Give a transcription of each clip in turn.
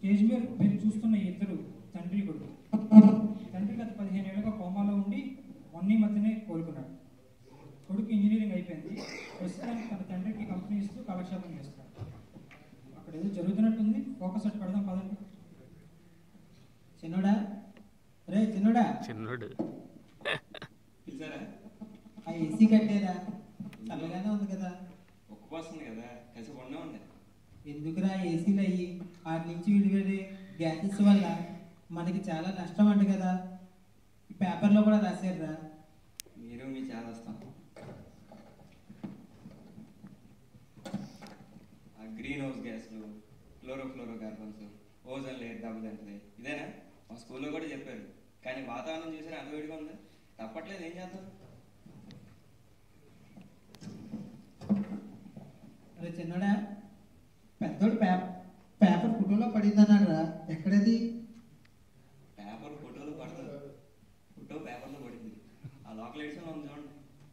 Stage మీద మీరు చూస్తున్న ఈ ఇద్దరు తండ్రి కొడుకు తండ్రి గత పదిహేను ఏళ్ళుగా కోమాలో ఉండి మొన్న ఈ మధ్యనే కోలుకున్నాడు కొడుకు ఇంజనీరింగ్ అయిపోయింది ప్రస్తుతానికి తన తండ్రికి కంపెనీ ఇస్తూ కాలక్షేపం చేస్తున్నాడు అక్కడ ఏదో జరుగుతున్నట్టుంది ఫోకస్ అటు పెడదాం పదండి చిన్నోడా రే చిన్నోడా చిన్నోడు పిలిచారా ఆ ఏసీ కట్టేరా చల్లగానే ఉంది కదా ఒక్కపోస్తుంది కదా కలిసి ఉండే ఉండే ఎందుకురా ఏసీలు అయ్యి వాటి నుంచి విడివిడి గ్యాసెస్ వల్ల మనకి చాలా నష్టం అంట కదా ఈ పేపర్లో కూడా రాశారురా మీరు మీ చాలా వస్తాం ఆ గ్రీన్ హౌస్ గ్యాస్లు క్లోరోఫ్లోరో కార్బన్స్ ఓజోన్ లేయర్ దెబ్బతింటది ఇదేనా మా స్కూల్లో కూడా చెప్పారు కానీ వాతావరణం చూసారా అంత వేడిగా ఉంది తప్పట్లేదు ఏం చేద్దాం అరే చిన్నోడా పెద్దోడు పేపర్ పేపర్ ఫోటోలో పడిందన్నాడు రా ఎక్కడది పేపర్ ఫోటోలు పడదు ఫోటో పేపర్లో పడింది ఆ లోకల్ ఎడిషన్ ఉంది చూడండి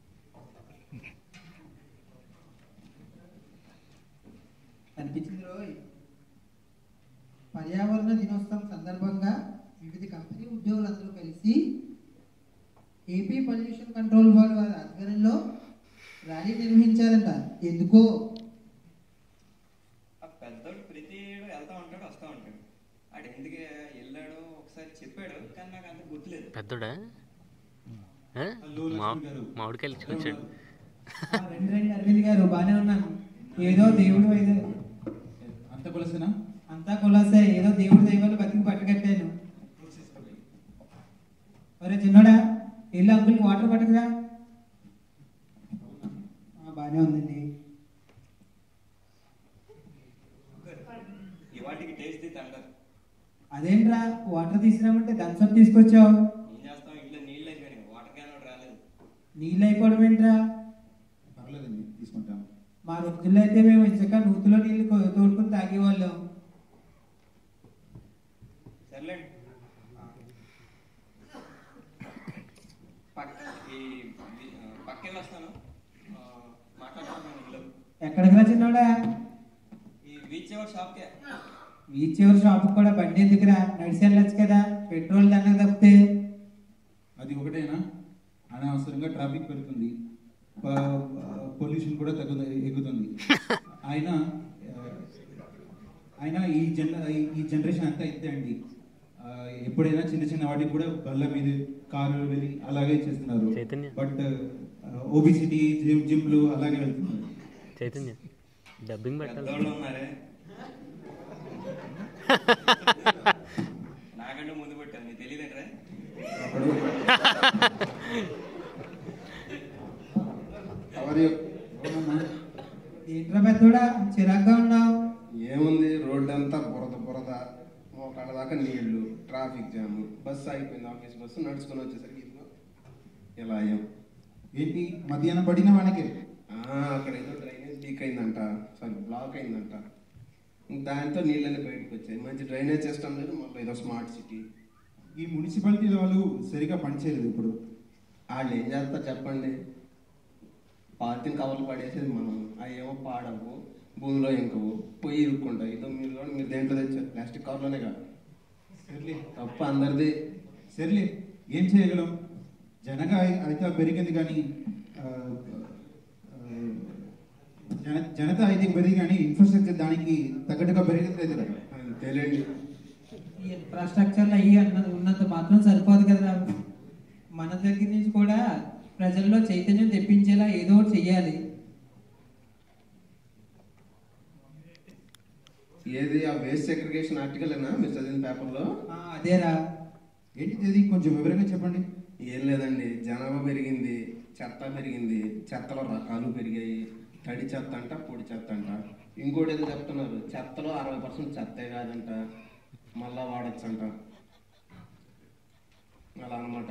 అనిపించింది రోయ్ పర్యావరణ దినోత్సవం సందర్భంగా వివిధ కంపెనీ ఉద్యోగులందరూ కలిసి ఏపీ పొల్యూషన్ కంట్రోల్ బోర్డు వారి ఆధ్వర్యంలో ర్యాలీ నిర్వహించారంట ఎందుకో ఆ పెద్దోడు ప్రతి ఏడు వెళ్తా ఉంటాడు వస్తూ ఉంటాడు ఆడు ఎందుకు వెళ్ళాడో ఒకసారి చెప్పాడు కానీ నాకు అంత గుర్తులేదు పెద్దోడా ఆ? హలో, మా లక్ష్మి గారు. మామిడికాయలు ఇచ్చుకొచ్చాడు ఆ, రెండు రెండు అరవింద్ గారు బాగానే ఉన్నాను ఏదో దేవుడు ఏదో అంత కొలసేనా అంతా కులాసే ఏదో దేవుడు దైవాలు బతికి పట్టుకట్టాను ఒరే చిన్నోడా వెళ్ళి అంకుల్కి వాటర్ పట్టుకురా ఆ, బాగానే ఉందండి ఇవాటికి టేస్ట్ తంటారు అదేంట్రా వాటర్ తీసుకురామంటే థమ్స్అప్ తీసుకొచ్చావు ఏం చేస్తాం ఇంట్లో నీళ్ళు అయిపోయినాయి వాటర్ క్యాన్ ఒకటి రాలేదు నీళ్ళు అయిపోవడం ఏంట్రా పర్లేదండి తీసుకుంటాను మా రోజుల్లో అయితే మేము ఇచ్చక నూతిలో నీళ్ళు కొ- తోడుకుని తాగేవాళ్ళం సర్లేండి పక్క ఈ ఈ- ఆ, పక్కెళ్ళి వస్తాను ఆ, మాట్లాడుతున్నాను ఇంట్లో ఎక్కడికి రా చిన్నోడా ఈ బీచ్ ఎవరు షాప్కే బీచ్ చివరి షాప్ కూడా బండి ఎందుకురా నడిచి వెళ్ళొచ్చు కదా పెట్రోల్ దండకు తప్పితే అది ఒకటేనా అనవసరంగా ట్రాఫిక్ పెరుగుతుంది పొల్యూషన్ కూడా తగ్గు ఎగుతుంది ఆయన ఆ, ఆయన ఈ జన ఈ జనరేషన్ అంతా ఇంతే అండి ఆ, ఎప్పుడైనా చిన్న చిన్న వాటికి కూడా బల్ల మీద కారు వెళ్ళి అలాగే చేస్తున్నారు చైతన్య. బట్ ఓబిసిటీ జిమ్ జిమ్లు అలాగే వెళ్తున్నారు చైతన్య డబ్బింగ్ పెట్టాలి పెద్దోళ్ళు ఉన్నారే నాకంటే ముందు పెట్టాను నీకు తెలియదంటే ఎవరి ఏంట్రా పెద్దోడా చిరాగ్గా ఉన్నావు ఏముంది రోడ్డు అంతా బురద బురద మోకాళ్ళ దాకా నీళ్లు ట్రాఫిక్ జామ్ బస్సు ఆగిపోయింది ఆఫీస్ బస్సు నడుచుకొని వచ్చేసరికి ఇదిగో ఇలా అయ్యాం ఏంటి మధ్యాహ్నం పడిన వానకే ఆ, అక్కడ ఏదో డ్రైనేజ్ లీక్ అయిందంట అసలు బ్లాక్ అయిందంట దాంతో నీళ్ళని బయటకు వచ్చాయి మంచి డ్రైనేజ్ సిస్టమ్ లేదు మళ్ళీ ఏదో స్మార్ట్ సిటీ ఈ మున్సిపాలిటీ వాళ్ళు సరిగా పనిచేయలేదు ఇప్పుడు వాళ్ళు ఏం చేస్తారు చెప్పండి పాలిథిన్ కవర్లు పడేసేది మనం అవి ఏమో పాడవు భూమిలో ఇంకవు పొయ్యి ఇరుక్కుంటాయి ఇదో మీరు కూడా మీరు దేంట్లో తెచ్చారు ప్లాస్టిక్ కవర్లోనే కాదు సర్లే తప్ప అందరిది సర్లే ఏం చేయగలం జనగా అయితే పెరిగింది కానీ ఆ, ఆ, జన జనత అయితే పెరిగి కానీ ఇన్ఫ్రాస్ట్రక్చర్ దానికి తగ్గట్టుగా పెరగట్లేదు కదా తెలియండి ఈ ఇన్ఫ్రాస్ట్రక్చర్ అయ్యి అన్నది ఉన్నంత మాత్రం సరిపోదు కదా మన దగ్గర నుంచి కూడా ప్రజల్లో చైతన్యం తెప్పించేలా ఏదో ఒకటి చెయ్యాలి ఏది ఆ వేస్ట్ సెగ్రిగేషన్ ఆర్టికల్ అయినా మీరు చదివిన పేపర్లో ఆ, అదేరా ఏంటి ఇది కొంచెం వివరంగా చెప్పండి ఏం లేదండి జనాభా పెరిగింది చెత్త పెరిగింది చెత్తలో రకాలు పెరిగాయి తడి చెత్త అంట పొడి చెత్త అంట ఇంకోటి ఏదో చెప్తున్నారు చెత్తలో అరవై పర్సెంట్ చెత్తే కాదంట మళ్ళా వాడచ్చంట అలా అనమాట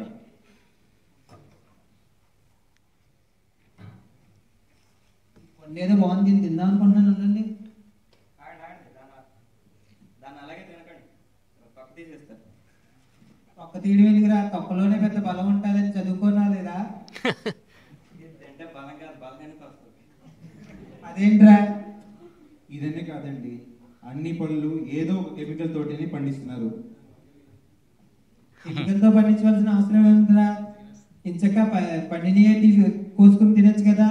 ఏదో బాగుంది దీన్ని తిందాం అనుకుంటున్నాను ఉండండి ఆడండి, ఆడండి. దాన్ని దాన్ని అలాగే తినకండి పక్క తీసేస్తారు ఒక్క తీయడం ఎందుకురా తొక్కలోనే పెద్ద బలం ఉంటుందని చదువుకోనా లేదా ఇది తింటే బలం కాదు బలగానికి వస్తుంది అదేంట్రా ఇదనే కాదండి ఆ అన్ని పళ్ళు ఏదో ఒక కెమికల్ తోటిని పండిస్తున్నారు కెమికల్తో పండించవలసిన అవసరం ఏముందిరా ఇంచక్క ప- పండినయే తీసి కోసుకుని తినొచ్చు కదా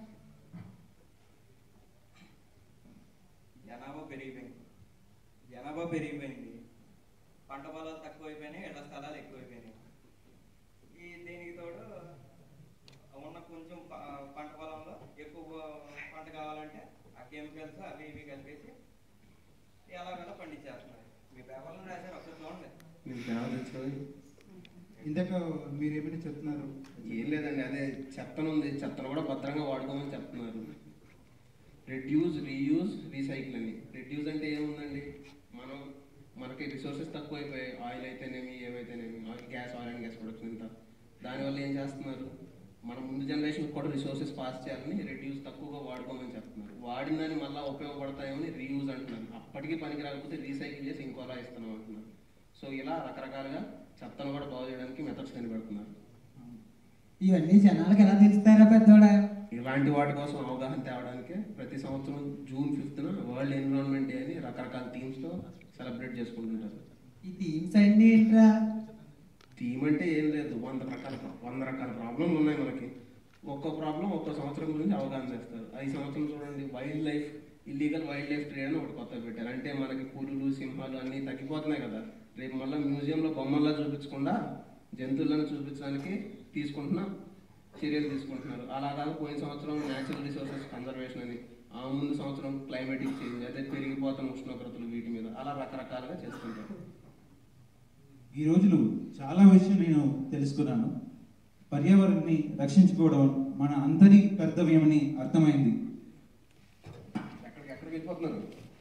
జనాభా పెరిగిపోయింది జనాభా పెరిగిపోయింది పంట పొలాలు తక్కువైపోయినాయి ఇళ్ల స్థలాలు ఎక్కువైపోయినాయి ఈ దీనికి తోడు ఉన్న కొంచెం ప- పంట పొలంలో ఎక్కువ పంట కావాలంటే ఆ కెమికల్స్ అవి ఇవి కలిపేసి ఎలాగైనా పండించేస్తున్నారు మీ పేపర్లో రాశారు ఒకసారి చూడండి మీకు తేడా తెచ్చుకొని ఇందాక మీరు ఏమైనా చెప్తున్నారు ఏం లేదండి అదే చెత్తను ఉంది చెత్తను కూడా భద్రంగా వాడుకోమని చెప్తున్నారు రెడ్యూస్ రీయూజ్ రీసైకిల్ అని రెడ్యూస్ అంటే ఏముందండి మనం మనకి రిసోర్సెస్ తక్కువైపోయాయి ఆయిల్ అయితేనేమి ఏవైతేనేమి oil gas oil and gas production ఇంత దానివల్ల ఏం చేస్తున్నారు మన ముందు జనరేషన్ కూడా రిసోర్సెస్ పాస్ చేయాలని రెడ్యూస్ తక్కువగా వాడుకోమని చెప్తున్నారు వాడిన దాన్ని మళ్ళీ ఉపయోగపడతాయని రీయూజ్ అంటున్నారు అప్పటికి పనికి రాకపోతే రీసైకిల్ చేసి ఇంకోలా ఇస్తున్నాం అంటున్నారు సో ఇలా రకరకాలుగా చెత్తను కూడా బాగు చేయడానికి మెథడ్స్ కనిపెడుతున్నారు ఇవన్నీ జనాలకు ఎలా తెలుస్తారా పెద్దోడా ఇలాంటి వాటి కోసం అవగాహన తేవడానికి ప్రతి సంవత్సరం జూన్ ఫిఫ్త్న వరల్డ్ ఎన్విరాన్మెంట్ డే అని రకరకాల థీమ్స్తో సెలబ్రేట్ చేసుకుంటుంటారు ఈ థీమ్స్ అన్ని ఏంట్రా థీమ్ అంటే ఏం లేదు వంద రకాల వంద రకాల ప్రాబ్లంలు ఉన్నాయి మనకి ఒక్కో ప్రాబ్లం ఒక్కో సంవత్సరం గురించి అవగాహన చేస్తారు ఈ సంవత్సరం చూడండి wildlife illegal wildlife trade అని ఒకటి కొత్తగా పెట్టారు అంటే మనకి పులులు సింహాలు అన్నీ తగ్గిపోతున్నాయి కదా రేపు మళ్ళీ మ్యూజియంలో బొమ్మల్లా చూపించకుండా జంతువులను చూపించడానికి తీసుకుంటున్న చర్యలు తీసుకుంటున్నారు అలా కాదు పోయిన సంవత్సరం న్యాచురల్ రిసోర్సెస్ కన్జర్వేషన్ అని ఆ ముందు సంవత్సరం క్లైమేటిక్ చేంజ్ అదే పెరిగిపోతున్న ఉష్ణోగ్రతలు వీటి మీద అలా రకరకాలుగా చేస్తుంటారు ఈ రోజులు చాలా విషయం నేను తెలుసుకున్నాను పర్యావరణాన్ని రక్షించుకోవడం మన అందరి కర్తవ్యమని అర్థమైంది ఎక్కడికి ఎక్కడికి వెళ్ళిపోతున్నారు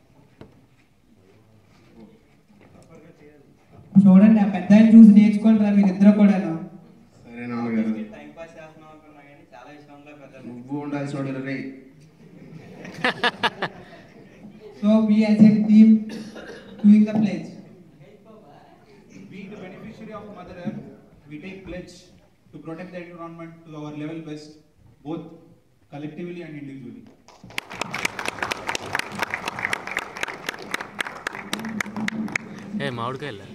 చూడండి ఆ పెద్ద ఆయన చూసి నేర్చుకోండి రా మీరిద్దరు కూడాను సరే నాన్నగారు టైం పాస్ చేస్తున్నాం అనుకున్నా కానీ చాలా ఇష్టంలో పెద్ద నువ్వు ఉండాల్సి వాడు రే so we as a team doing the pledge We, the beneficiary of Mother Earth, we take pledge to protect the environment to our level best, both collectively and individually. ఏ మామిడికాయలా